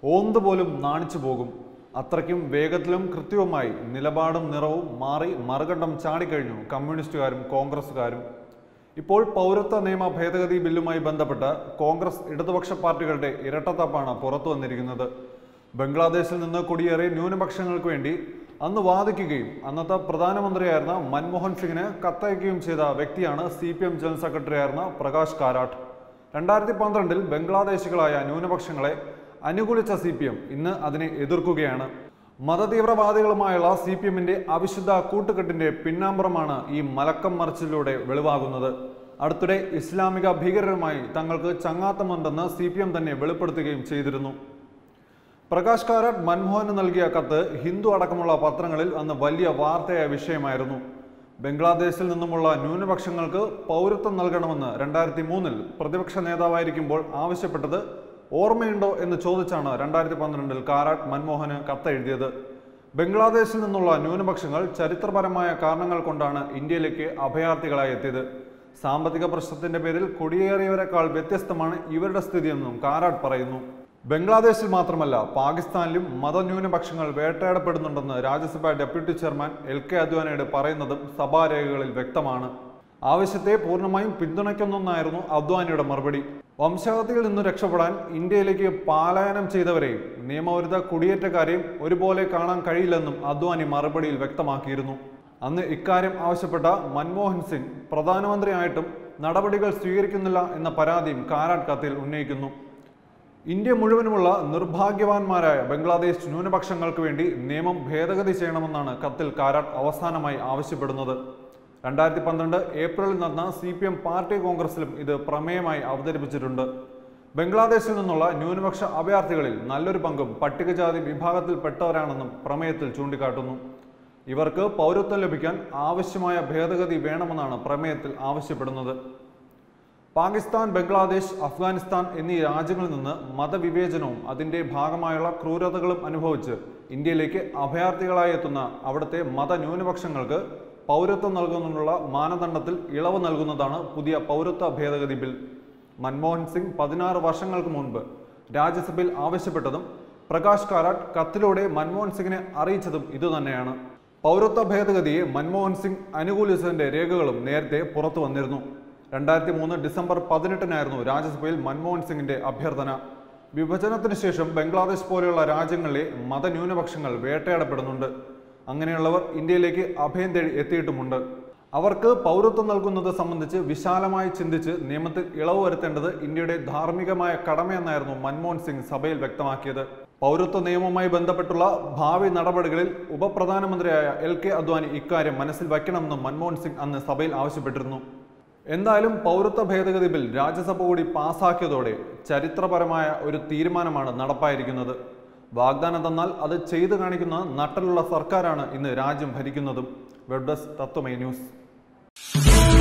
ഓന്ത് പോലും നാണിച്ചു പോകും അത്രയ്ക്കും വേഗത്തിലും കൃത്യവുമായി നിലപാടും നിറവും മാറി മറുകണ്ഠം ചാടിക്കഴിഞ്ഞു കമ്മ്യൂണിസ്റ്റുകാരും കോൺഗ്രസുകാരും ഇപ്പോൾ പൗരത്വ നിയമ ഭേദഗതി ബില്ലുമായി ബന്ധപ്പെട്ട് കോൺഗ്രസ് ഇടതുപക്ഷ പാർട്ടികളുടെ ഇരട്ടത്താപ്പാണ് പുറത്തു വന്നിരിക്കുന്നത് ബംഗ്ലാദേശിൽ നിന്ന് കുടിയേറിയ ന്യൂനപക്ഷങ്ങൾക്ക് വേണ്ടി അന്ന് വാദിക്കുകയും അന്നത്തെ പ്രധാനമന്ത്രിയായിരുന്ന മൻമോഹൻ സിംഗിന് കത്തയക്കുകയും ചെയ്ത വ്യക്തിയാണ് C P M general secretary ആയിരുന്ന പ്രകാശ് കാരാട്ട് രണ്ടായിരത്തി പന്ത്രണ്ടിൽ ബംഗ്ലാദേശികളായ ന്യൂനപക്ഷങ്ങളെ അനുകൂലിച്ച സി പി എം ഇന്ന് അതിനെ എതിർക്കുകയാണ് മതതീവ്രവാദികളുമായുള്ള സി പി എമ്മിന്റെ അവിശുദ്ധ കൂട്ടുകെട്ടിന്റെ പിന്നാമ്പുറമാണ് ഈ മലക്കം മറിച്ചിലൂടെ വെളിവാകുന്നത് അടുത്തിടെ ഇസ്ലാമിക ഭീകരരുമായി തങ്ങൾക്ക് ചങ്ങാത്തമുണ്ടെന്ന് സി പി എം തന്നെ വെളിപ്പെടുത്തുകയും ചെയ്തിരുന്നു പ്രകാശ് കാരാട്ട് മൻമോഹന് നൽകിയ കത്ത് ഹിന്ദു അടക്കമുള്ള പത്രങ്ങളിൽ അന്ന് വലിയ വാർത്തയായ വിഷയമായിരുന്നു ബംഗ്ലാദേശിൽ നിന്നുമുള്ള ന്യൂനപക്ഷങ്ങൾക്ക് പൗരത്വം നൽകണമെന്ന് രണ്ടായിരത്തി മൂന്നിൽ പ്രതിപക്ഷ നേതാവായിരിക്കുമ്പോൾ ആവശ്യപ്പെട്ടത് ഓർമ്മയുണ്ടോ എന്ന് ചോദിച്ചാണ് രണ്ടായിരത്തി പന്ത്രണ്ടിൽ കാരാട്ട് മൻമോഹന് കത്തെഴുതിയത് ബംഗ്ലാദേശിൽ നിന്നുള്ള ന്യൂനപക്ഷങ്ങൾ ചരിത്രപരമായ കാരണങ്ങൾ കൊണ്ടാണ് ഇന്ത്യയിലേക്ക് അഭയാർത്ഥികളായി എത്തിയത് സാമ്പത്തിക പ്രശ്നത്തിന്റെ പേരിൽ കുടിയേറിയവരെക്കാൾ വ്യത്യസ്തമാണ് ഇവരുടെ സ്ഥിതിയെന്നും കാരാട്ട് പറയുന്നു ബംഗ്ലാദേശിൽ മാത്രമല്ല പാകിസ്ഥാനിലും മതന്യൂനപക്ഷങ്ങൾ വേട്ടയാടപ്പെടുന്നുണ്ടെന്ന് രാജ്യസഭാ ഡെപ്യൂട്ടി ചെയർമാൻ എൽ കെ അദ്വാനിയുടെ പറയുന്നതും സഭാരേഖകളിൽ വ്യക്തമാണ് ആവശ്യത്തെ പൂർണ്ണമായും പിന്തുണയ്ക്കുന്നെന്നായിരുന്നു അദ്വാനിയുടെ മറുപടി വംശഹത്യയിൽ നിന്ന് രക്ഷപ്പെടാൻ ഇന്ത്യയിലേക്ക് പലായനം ചെയ്തവരെയും നിയമവിരുദ്ധ കുടിയേറ്റക്കാരെയും ഒരുപോലെ കാണാൻ കഴിയില്ലെന്നും അദ്വാനി മറുപടിയിൽ വ്യക്തമാക്കിയിരുന്നു അന്ന് ഇക്കാര്യം ആവശ്യപ്പെട്ട മൻമോഹൻ സിംഗ് പ്രധാനമന്ത്രിയായിട്ടും നടപടികൾ സ്വീകരിക്കുന്നില്ല എന്ന പരാതിയും കാരാട്ട് കത്തിൽ ഉന്നയിക്കുന്നു ഇന്ത്യ മുഴുവനുമുള്ള നിർഭാഗ്യവാന്മാരായ ബംഗ്ലാദേശ് ന്യൂനപക്ഷങ്ങൾക്ക് വേണ്ടി നിയമം ഭേദഗതി ചെയ്യണമെന്നാണ് കത്തിൽ കാരാട്ട് അവസാനമായി ആവശ്യപ്പെടുന്നത് രണ്ടായിരത്തി പന്ത്രണ്ട് ഏപ്രിലിൽ നടന്ന സി പി എം പാർട്ടി കോൺഗ്രസിലും ഇത് പ്രമേയമായി അവതരിപ്പിച്ചിട്ടുണ്ട് ബംഗ്ലാദേശിൽ നിന്നുള്ള ന്യൂനപക്ഷ അഭയാർത്ഥികളിൽ നല്ലൊരു പങ്കും പട്ടികജാതി വിഭാഗത്തിൽപ്പെട്ടവരാണെന്നും പ്രമേയത്തിൽ ചൂണ്ടിക്കാട്ടുന്നു ഇവർക്ക് പൗരത്വം ലഭിക്കാൻ ആവശ്യമായ ഭേദഗതി വേണമെന്നാണ് പ്രമേയത്തിൽ ആവശ്യപ്പെടുന്നത് പാകിസ്ഥാൻ ബംഗ്ലാദേശ് അഫ്ഗാനിസ്ഥാൻ എന്നീ രാജ്യങ്ങളിൽ നിന്ന് മതവിവേചനവും അതിന്റെ ഭാഗമായുള്ള ക്രൂരതകളും അനുഭവിച്ച് ഇന്ത്യയിലേക്ക് അഭയാർത്ഥികളായി എത്തുന്ന അവിടുത്തെ മതന്യൂനപക്ഷങ്ങൾക്ക് പൗരത്വം നൽകുന്നതിനുള്ള മാനദണ്ഡത്തിൽ ഇളവ് നൽകുന്നതാണ് പുതിയ പൗരത്വ ഭേദഗതി ബിൽ മൻമോഹൻ സിംഗ് പതിനാറ് വർഷങ്ങൾക്ക് മുൻപ് രാജ്യസഭയിൽ ആവശ്യപ്പെട്ടതും പ്രകാശ് കാരാട്ട് കത്തിലൂടെ മൻമോഹൻ സിംഗിനെ അറിയിച്ചതും ഇതുതന്നെയാണ് പൗരത്വ ഭേദഗതിയെ മൻമോഹൻ സിംഗ് അനുകൂലിച്ചതിന്റെ രേഖകളും നേരത്തെ പുറത്തു വന്നിരുന്നു രണ്ടായിരത്തി മൂന്ന് ഡിസംബർ പതിനെട്ടിനായിരുന്നു രാജ്യസഭയിൽ മൻമോഹൻ സിംഗിന്റെ അഭ്യർത്ഥന വിഭജനത്തിന് ശേഷം ബംഗ്ലാദേശ് പോലെയുള്ള രാജ്യങ്ങളിലെ മതന്യൂനപക്ഷങ്ങൾ വേട്ടയാടപ്പെടുന്നുണ്ട് അങ്ങനെയുള്ളവർ ഇന്ത്യയിലേക്ക് അഭയം തേടി എത്തിയിട്ടുമുണ്ട് അവർക്ക് പൗരത്വം നൽകുന്നത് സംബന്ധിച്ച് വിശാലമായി ചിന്തിച്ച് നിയമത്തിൽ ഇളവ് വരുത്തേണ്ടത് ഇന്ത്യയുടെ ധാർമ്മികമായ കടമയെന്നായിരുന്നു മൻമോഹൻ സിംഗ് സഭയിൽ വ്യക്തമാക്കിയത് പൗരത്വ നിയമവുമായി ബന്ധപ്പെട്ടുള്ള ഭാവി നടപടികളിൽ ഉപപ്രധാനമന്ത്രിയായ എൽ കെ അദ്വാനി ഇക്കാര്യം മനസ്സിൽ വയ്ക്കണമെന്ന് മൻമോഹൻ സിംഗ് അന്ന് സഭയിൽ ആവശ്യപ്പെട്ടിരുന്നു എന്തായാലും പൗരത്വ ഭേദഗതി ബിൽ രാജ്യസഭ കൂടി പാസാക്കിയതോടെ ചരിത്രപരമായ ഒരു തീരുമാനമാണ് നടപ്പായിരിക്കുന്നത് വാഗ്ദാനം തന്നാൽ അത് ചെയ്തു കാണിക്കുന്ന നട്ടലുള്ള സർക്കാരാണ് ഇന്ന് രാജ്യം ഭരിക്കുന്നതും വെബ് ഡെസ്ക് തത്വമേ ന്യൂസ്